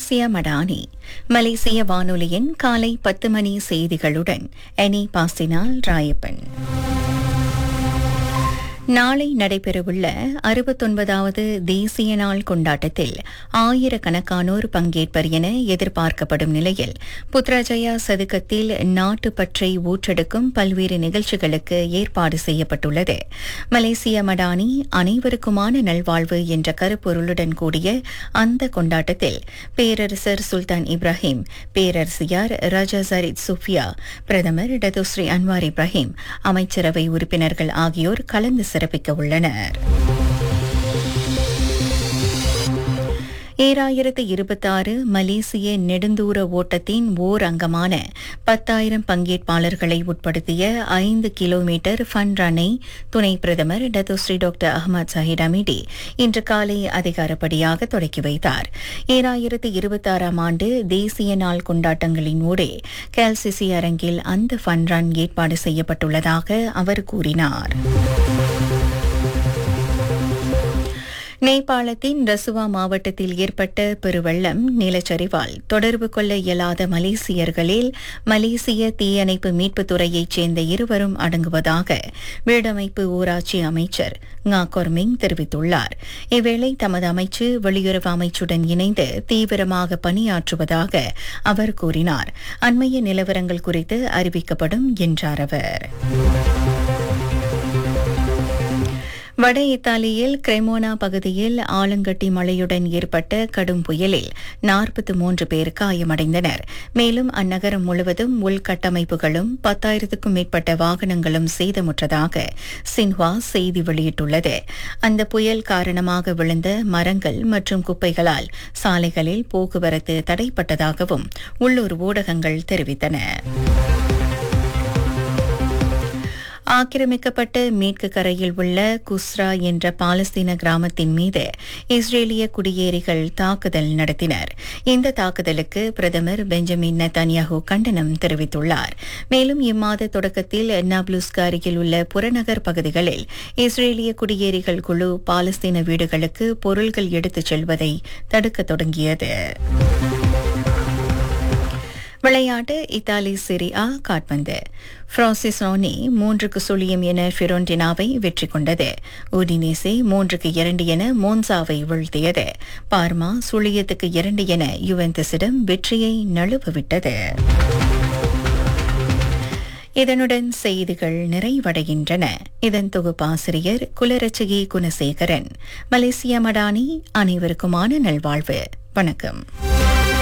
மலேசிய மடானி மலேசிய வானொலியின் காலை பத்து மணி செய்திகளுடன் எனி பாஸ்டினால் ராயப்பன் நாளை நடைபெறவுள்ள அறுபத்தொன்பதாவது தேசிய நாள் கொண்டாட்டத்தில் ஆயிரக்கணக்கானோர் பங்கேற்பர் என எதிர்பார்க்கப்படும் நிலையில் புத்ராஜயா சதுக்கத்தில் நாட்டுப்பற்றை ஊற்றெடுக்கும் பல்வேறு நிகழ்ச்சிகளுக்கு ஏற்பாடு செய்யப்பட்டுள்ளது மலேசிய மடானி அனைவருக்குமான நல்வாழ்வு என்ற கருப்பொருளுடன் கூடிய அந்த கொண்டாட்டத்தில் பேரரசர் சுல்தான் இப்ராஹிம் பேரரசியார் ரஜா ஜரித் சுஃபியா பிரதமர் டதுஸ்ரீ அன்வார் இப்ராஹிம் அமைச்சரவை உறுப்பினர்கள் ஆகியோர் கலந்து சிறப்பிக்க உள்ளனர் ஏழாயிரத்து இருபத்தாறு மலேசிய நெடுந்தூர ஓட்டத்தின் ஓர் அங்கமான பத்தாயிரம் பங்கேற்பாளர்களை உட்படுத்திய ஐந்து கிலோமீட்டர் ஃபன் ரன்னை துணை பிரதமர் Datuk Seri doctor Ahmad Zahid Hamidi இன்று காலை அதிகாரப்படியாக தொடக்கி வைத்தார் ஏழாயிரத்து இருபத்தாறாம் ஆண்டு தேசிய நாள் கொண்டாட்டங்களின் ஊடே கேல்சிசி அரங்கில் அந்த ஃபன் ரன் ஏற்பாடு செய்யப்பட்டுள்ளதாக அவர் கூறினார் நேபாளத்தின் ரசுவா மாவட்டத்தில் ஏற்பட்ட பெருவெள்ளம் நிலச்சரிவால் தொடர்பு கொள்ள இயலாத மலேசியர்களில் மலேசிய தீயணைப்பு மீட்புத் துறையைச் சேர்ந்த இருவரும் அடங்குவதாக வீடமைப்பு ஊராட்சி அமைச்சர் ngா கொர்மிங் தெரிவித்துள்ளார் இவ்வேளை தமது அமைச்சு வெளியுறவு அமைச்சுடன் இணைந்து தீவிரமாக பணியாற்றுவதாக அவர் கூறினார் அண்மைய நிலவரங்கள் குறித்து அறிவிக்கப்படும் என்றார் அவர் வட இத்தாலியில் கிரெமோனா பகுதியில் ஆலங்கட்டி மழையுடன் ஏற்பட்ட கடும் புயலில் நாற்பத்தி மூன்று பேர் காயமடைந்தனர் மேலும் அந்நகரம் முழுவதும் உள்கட்டமைப்புகளும் பத்தாயிரத்துக்கும் மேற்பட்ட வாகனங்களும் சேதமுற்றதாக சின்ஹுவா செய்தி வெளியிட்டுள்ளது அந்த புயல் காரணமாக விழுந்த மரங்கள் மற்றும் குப்பைகளால் சாலைகளில் போக்குவரத்து தடைப்பட்டதாகவும் உள்ளூர் ஊடகங்கள் தெரிவித்தன ஆக்கிரமிக்கப்பட்ட மேற்கு கரையில் உள்ள குஸ்ரா என்ற பாலஸ்தீன கிராமத்தின் மீது இஸ்ரேலிய குடியேறிகள் தாக்குதல் நடத்தினர் இந்த தாக்குதலுக்கு பிரதமர் பெஞ்சமின் நெத்தன்யாஹூ கண்டனம் தெரிவித்துள்ளார் மேலும் இம்மாத தொடக்கத்தில் நாப்லுஸ்கு அருகில் உள்ள புறநகர் பகுதிகளில் இஸ்ரேலிய குடியேறிகள் குழு பாலஸ்தீன வீடுகளுக்கு பொருள்கள் எடுத்துச் செல்வதை தடுக்க தொடங்கியது விளையாட்டு இத்தாலி சிரியா காட்பந்து பிரான்சிசோனி மூன்றுக்கு சுழியம் என ஃபிரோண்டினாவை வெற்றி கொண்டது உடினேசே மூன்றுக்கு இரண்டு என மோன்சாவை வீழ்த்தியது பார்மா சுழியத்துக்கு இரண்டு என யுவெந்தஸிடம் வெற்றியை நழுவவிட்டது இதனுடன் செய்திகள் நிறைவடைகின்றன இதன் தொகுப்பாசிரியர் குலரட்சகி குணசேகரன் மலேசிய மடானி அனைவருக்குமான நல்வாழ்வு வணக்கம்